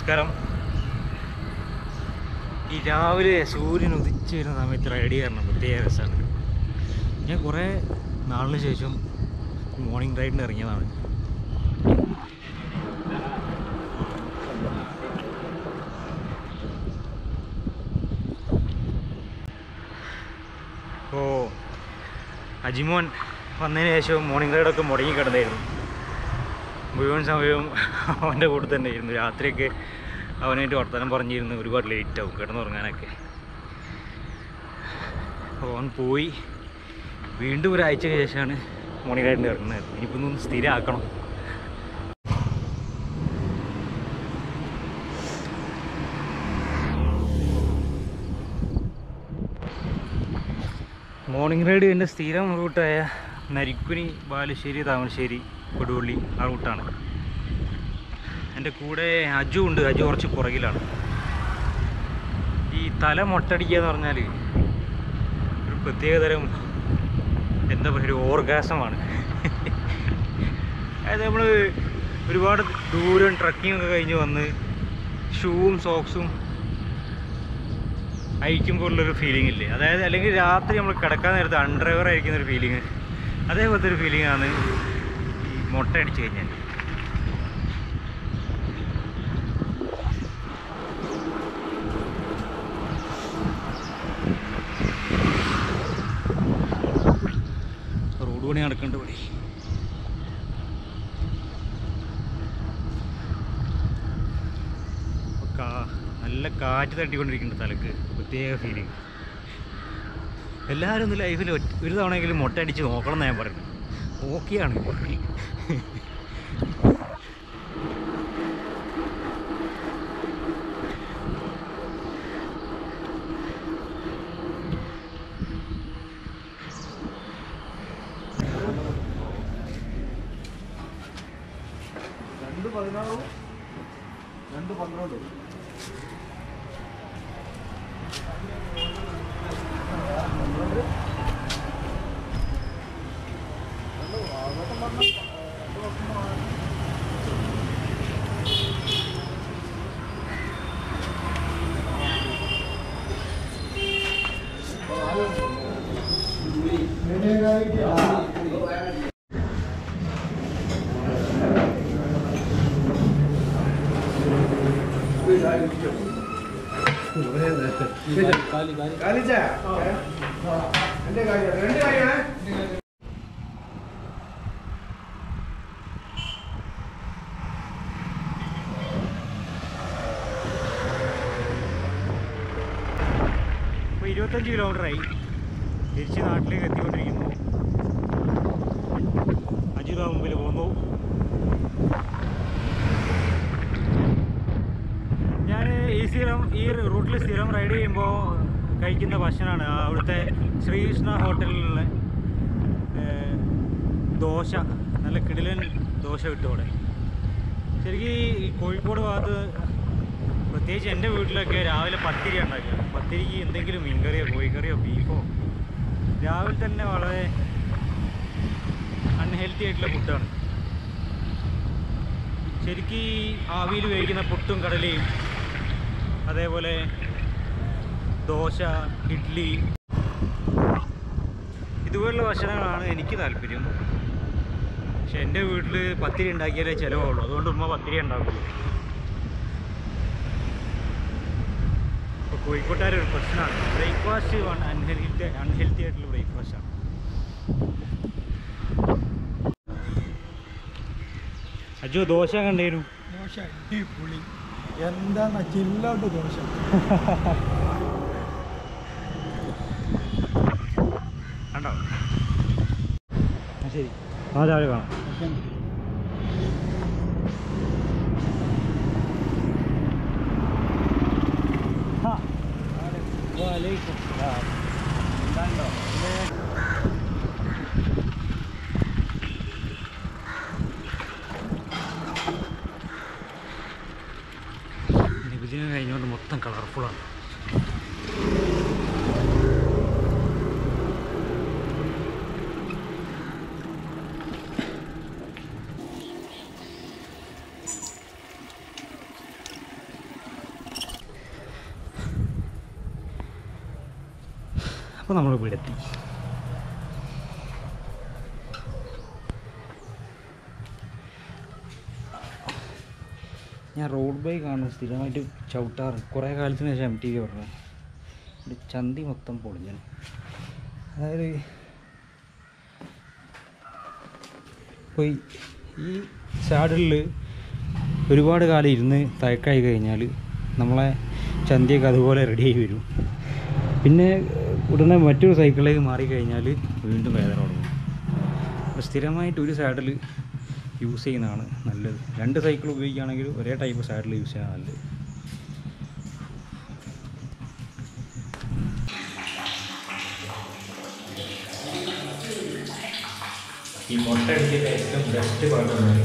നമസ്കാരം ഈ രാവിലെ സൂര്യൻ ഉദിച്ചു വരുന്ന സമയത്ത് റൈഡ് ചെയ്യാറുണ്ട് പ്രത്യേക രസമാണ് ഞാൻ കുറേ നാളിന് ശേഷം മോർണിംഗ് റൈഡിന് ഇറങ്ങിയതാണ് അപ്പോൾ അജിമോൻ വന്നതിന് ശേഷം മോർണിംഗ് റൈഡൊക്കെ മുടങ്ങി കിടന്നായിരുന്നു മുഴുവൻ സമയവും അവൻ്റെ കൂടെ തന്നെ ആയിരുന്നു രാത്രിയൊക്കെ അവനായിട്ട് വർത്തമാനം പറഞ്ഞിരുന്നു ഒരുപാട് ലേറ്റ് ആവും കിടന്നുറങ്ങാനൊക്കെ അപ്പോൾ അവൻ പോയി വീണ്ടും ഒരാഴ്ചയ്ക്ക് ശേഷമാണ് മോർണിംഗ് റൈഡിന് ഇറങ്ങുന്നത് ഇനിയിപ്പോൾ ഒന്ന് സ്ഥിരമാക്കണം മോർണിംഗ് റൈഡ് എൻ്റെ സ്ഥിരം റൂട്ടായ നരിക്കുനി ബാലുശ്ശേരി താമരശ്ശേരി കൊടുവള്ളി ആ റൂട്ടാണ് എൻ്റെ കൂടെ അജു ഉണ്ട് അജു കുറച്ച് പുറകിലാണ് ഈ തല മൊട്ടടിക്കുക എന്ന് പറഞ്ഞാൽ ഒരു പ്രത്യേകതരം എന്താ പറയുക ഒരു ഓർഗാസമാണ് അതായത് നമ്മൾ ഒരുപാട് ദൂരം ട്രക്കിംഗ് ഒക്കെ കഴിഞ്ഞ് വന്ന് ഷൂവും സോക്സും അയക്കുമ്പോൾ ഉള്ളൊരു ഫീലിംഗ് ഇല്ലേ അതായത് അല്ലെങ്കിൽ രാത്രി നമ്മൾ കിടക്കാൻ നേരത്ത് അൺഡ്രൈവർ ആയിരിക്കുന്ന ഒരു ഫീലിംഗ് അതേപോലത്തെ ഒരു ഫീലിംഗ് ആണ് ഈ മുട്ട അടിച്ചു കഴിഞ്ഞാൽ റോഡ് പണി നടക്കേണ്ട പണി അപ്പൊ കാ- നല്ല കാറ്റ് തട്ടിക്കൊണ്ടിരിക്കുന്നുണ്ട് തലക്ക് പ്രത്യേക ഫീലിംഗ് എല്ലാവരും ഒന്ന് ലൈഫിൽ ഒരു തവണയെങ്കിലും മുട്ട അടിച്ച് നോക്കണം എന്ന് ഞാൻ പറയുന്നത് ഓക്കെയാണ് രണ്ട് പതിനാറും രണ്ട് പന്ത്രണ്ടും കാലിച്ച എന്റെ കാര്യം രണ്ട് കാര്യമാണ് ഇപ്പോൾ ഇരുപത്തഞ്ച് കിലോമീറ്ററായി തിരിച്ച് നാട്ടിലേക്ക് എത്തിക്കൊണ്ടിരിക്കുന്നു അജിത മുമ്പിൽ പോന്നു ഞാൻ ഈ സ്ഥിരം ഈ റൂട്ടിൽ സ്ഥിരം റൈഡ് ചെയ്യുമ്പോൾ കഴിക്കുന്ന ഭക്ഷണമാണ് അവിടുത്തെ ശ്രീകൃഷ്ണ ഹോട്ടലിലുള്ള ഏഹ്, ദോശ നല്ല കിടിലൻ ദോശ കിട്ടും അവിടെ ശരിക്കും ഈ കോഴിക്കോട് ഭാഗത്ത് പ്രത്യേകിച്ച് എൻ്റെ വീട്ടിലൊക്കെ രാവിലെ പത്തിരി ഉണ്ടാക്കുക പത്തിരിക്ക് എന്തെങ്കിലും മീൻകറിയോ കോഴിക്കറിയോ ബീഫോ രാവിലെ തന്നെ വളരെ അൺഹെൽത്തി ആയിട്ടുള്ള ഫുഡാണ് ശരിക്കും ഈ ആവിയിൽ വേവിക്കുന്ന പുട്ടും കടലയും അതേപോലെ ദോശ ഇഡ്ഡലി ഇതുപോലുള്ള ഭക്ഷണങ്ങളാണ് എനിക്ക് താല്പര്യം പക്ഷെ എൻ്റെ വീട്ടിൽ പത്തിരി ഉണ്ടാക്കിയാലേ ചിലവുള്ളൂ അതുകൊണ്ട് ഉമ്മ പത്തിരി ഉണ്ടാക്കുള്ളൂ ഇപ്പോൾ കോഴിക്കോട്ടുകാർ ഒരു പ്രശ്നമാണ് ബ്രേക്ക്ഫാസ്റ്റ് അൺഹെൽത്തി അൺഹെൽത്തി ആയിട്ടുള്ള ബ്രേക്ക്ഫാസ്റ്റാണ് അജു ദോശ കണ്ടേനു ദോശ അടിപൊളി എന്താണ് ചില്ലോട്ട് ദോശ കണ്ടോ ശരി ആ രാവിലെ കാണാം നികുതിനെ കഴിഞ്ഞുകൊണ്ട് മൊത്തം കളർഫുള്ളാണ് അപ്പോൾ നമ്മൾ വീടെത്തി ഞാൻ റോഡ് ബൈ കാണും സ്ഥിരമായിട്ട് ചവിട്ടാറ് കുറേ കാലത്തിന് ശേഷം എം ടി വി പറഞ്ഞു ഒരു ചന്തി മൊത്തം പൊളിഞ്ഞു അതായത് ഇപ്പോൾ ഈ- ഈ സാഡിൽ ഒരുപാട് കാലം ഇരുന്ന് തയക്കായി കഴിഞ്ഞാൽ നമ്മളെ ചന്തിയൊക്കെ അതുപോലെ റെഡി ആയി വരും പിന്നെ ഉടനെ മറ്റൊരു സൈക്കിളിലേക്ക് മാറിക്കഴിഞ്ഞാൽ വീണ്ടും വേദന തുടങ്ങും അപ്പോൾ സ്ഥിരമായിട്ട് ഒരു സാഡിൽ യൂസ് ചെയ്യുന്നതാണ് നല്ലത് രണ്ട് സൈക്കിൾ ഉപയോഗിക്കുകയാണെങ്കിൽ ഒരേ ടൈപ്പ് സാഡിൽ യൂസ് ചെയ്യാൻ നല്ലത് ഈ മുട്ട അടിച്ചിട്ട് ഏറ്റവും ബെസ്റ്റ് പാട്ടാണ്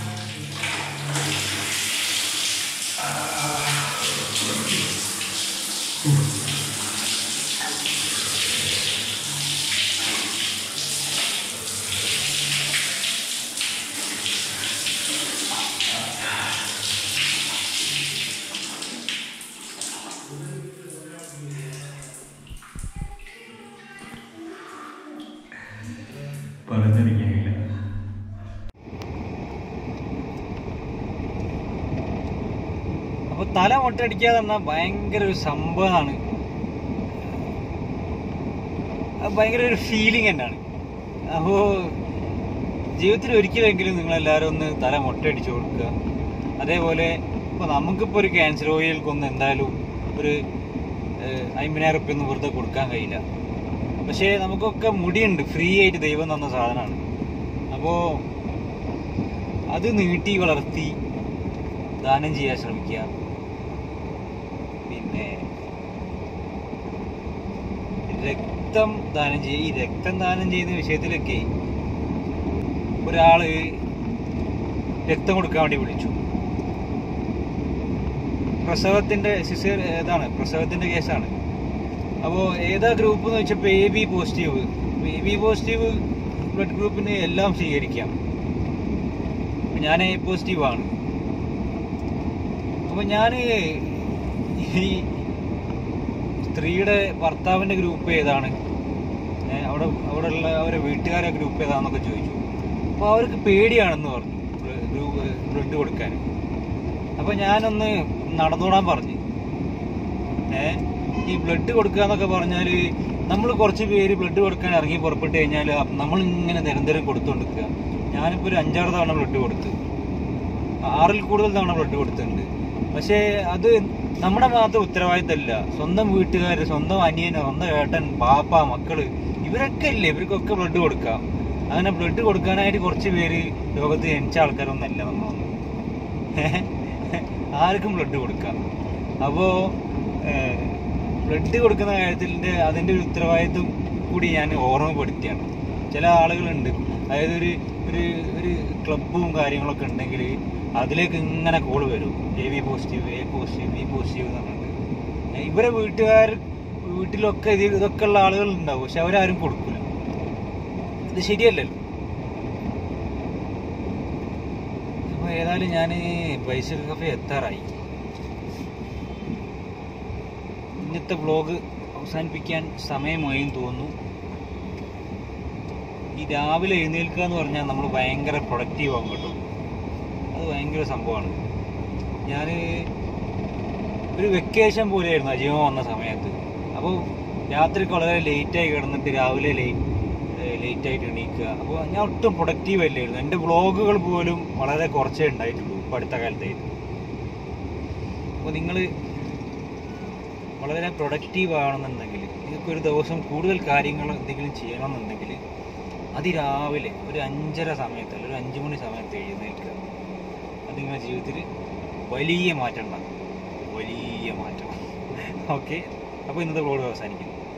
പറഞ്ഞിരിക്കാനില്ല അപ്പൊ തല മുട്ടടിക്കുക പറഞ്ഞാൽ ഭയങ്കര ഒരു സംഭവമാണ് അത് ഭയങ്കര ഒരു ഫീലിംഗ് തന്നെയാണ് അപ്പോ ജീവിതത്തിൽ ഒരിക്കലെങ്കിലും നിങ്ങൾ എല്ലാവരും ഒന്ന് തല മുട്ടയടിച്ചു കൊടുക്കുക അതേപോലെ ഇപ്പൊ നമുക്കിപ്പോ ഒരു ക്യാൻസർ രോഗികൾക്കൊന്നും എന്തായാലും ഒരു ഏഹ്, അമ്പതിനായിരം റുപ്യ ഒന്നും വെറുതെ കൊടുക്കാൻ കഴിയില്ല പക്ഷേ നമുക്കൊക്കെ മുടിയുണ്ട് ഫ്രീ ആയിട്ട് ദൈവം തന്ന സാധനമാണ് അപ്പോ അത് നീട്ടി വളർത്തി ദാനം ചെയ്യാൻ ശ്രമിക്കുക പിന്നെ രക്തം ദാനം ചെയ്യുക ഈ രക്തം ദാനം ചെയ്യുന്ന വിഷയത്തിലൊക്കെ ഒരാള് രക്തം കൊടുക്കാൻ വേണ്ടി വിളിച്ചു പ്രസവത്തിന്റെ സിസേർ ഏതാണ് പ്രസവത്തിന്റെ കേസാണ് അപ്പോൾ ഏതാ ഗ്രൂപ്പ് എന്ന് വെച്ചപ്പോൾ A B positive A B positive blood ഗ്രൂപ്പിന് എല്ലാം സ്വീകരിക്കാം അപ്പൊ ഞാൻ എ പോസിറ്റീവ് ആണ് അപ്പൊ ഞാൻ ഈ സ്ത്രീയുടെ ഭർത്താവിന്റെ ഗ്രൂപ്പ് ഏതാണ് ഏ, അവിടെ അവിടെ ഉള്ള അവരെ വീട്ടുകാരെ ഗ്രൂപ്പ് ഏതാണെന്നൊക്കെ ചോദിച്ചു അപ്പൊ അവർക്ക് പേടിയാണെന്ന് പറഞ്ഞു ബ്ലഡ് കൊടുക്കാൻ അപ്പൊ ഞാനൊന്ന് നടന്നോടാൻ പറഞ്ഞു ഏ ഈ ബ്ലഡ് കൊടുക്കുക എന്നൊക്കെ പറഞ്ഞാല് നമ്മൾ കുറച്ച് പേര് ബ്ലഡ് കൊടുക്കാൻ ഇറങ്ങി പുറപ്പെട്ട് കഴിഞ്ഞാൽ നമ്മൾ ഇങ്ങനെ നിരന്തരം കൊടുത്തുകൊണ്ടിരിക്കുക ഞാനിപ്പോ ഒരു അഞ്ചാറ് തവണ ബ്ലഡ് കൊടുത്തു ആറിൽ കൂടുതൽ തവണ ബ്ലഡ് കൊടുത്തിട്ടുണ്ട് പക്ഷേ അത് നമ്മുടെ മാത്രം ഉത്തരവാദിത്തമല്ല സ്വന്തം വീട്ടുകാർ സ്വന്തം അനിയനോ സ്വന്തം ഏട്ടൻ പാപ്പ മക്കള് ഇവരൊക്കെ ഇല്ലേ ഇവർക്കൊക്കെ ബ്ലഡ് കൊടുക്കാം അങ്ങനെ ബ്ലഡ് കൊടുക്കാനായിട്ട് കുറച്ച് പേര് ലോകത്ത് ജനിച്ച ആൾക്കാരൊന്നല്ല നമ്മളൊന്നും ആർക്കും ബ്ലഡ് കൊടുക്കാം അപ്പോ ബ്ലഡ് കൊടുക്കുന്ന കാര്യത്തിന്റെ അതിന്റെ ഒരു ഉത്തരവാദിത്വം കൂടി ഞാൻ ഓർമ്മപ്പെടുത്തിയാണ് ചില ആളുകളുണ്ട് അതായത് ഒരു ഒരു ഒരു ക്ലബും കാര്യങ്ങളൊക്കെ ഉണ്ടെങ്കിൽ അതിലേക്ക് ഇങ്ങനെ കോള് വരും A B positive A positive B positive എന്ന് പറഞ്ഞിട്ട് ഏ, ഇവരെ വീട്ടുകാർ വീട്ടിലൊക്കെ ഇത് ഇതൊക്കെ ഉള്ള ആളുകൾ ഉണ്ടാവും പക്ഷെ അവരാരും കൊടുക്കില്ല ഇത് ശരിയല്ലല്ലോ അപ്പൊ ഏതായാലും ഞാൻ ബൈസിൽ കഫേ എത്താറായി ഇന്നത്തെ വ്ലോഗ് അവസാനിപ്പിക്കാൻ സമയമായും തോന്നുന്നു ഈ രാവിലെ എഴുന്നേൽക്കുക എന്ന് പറഞ്ഞാൽ നമ്മൾ ഭയങ്കര പ്രൊഡക്റ്റീവ് ആകും കേട്ടോ അത് ഭയങ്കര സംഭവമാണ് ഞാൻ ഒരു വെക്കേഷൻ പോലെയായിരുന്നു അജീവം വന്ന സമയത്ത് അപ്പോൾ രാത്രിക്ക് വളരെ ലേറ്റായി കിടന്നിട്ട് രാവിലെ ലേറ്റ് ലേറ്റായിട്ട് എണീക്കുക അപ്പോൾ ഞാൻ ഒട്ടും പ്രൊഡക്റ്റീവ് അല്ലായിരുന്നു എൻ്റെ വ്ളോഗുകൾ പോലും വളരെ കുറച്ചേ ഉണ്ടായിട്ടുള്ളൂ ഇപ്പോൾ അടുത്ത കാലത്തായിട്ട് അപ്പോൾ നിങ്ങൾ വളരെ പ്രൊഡക്റ്റീവ് ആണെന്നുണ്ടെങ്കിൽ നിങ്ങൾക്ക് ഒരു ദിവസം കൂടുതൽ കാര്യങ്ങൾ എന്തെങ്കിലും ചെയ്യണമെന്നുണ്ടെങ്കിൽ അതിരാവിലെ ഒരു അഞ്ചര സമയത്ത് അല്ലെങ്കിൽ ഒരു അഞ്ച് മണി സമയത്ത് എഴുന്നേൽക്കുക അത് നിങ്ങളുടെ ജീവിതത്തിൽ വലിയ മാറ്റം ഉണ്ടാകും വലിയ മാറ്റം ഓക്കെ അപ്പോൾ ഇന്നത്തെ വ്ളോഗ് അവസാനിക്കുന്നു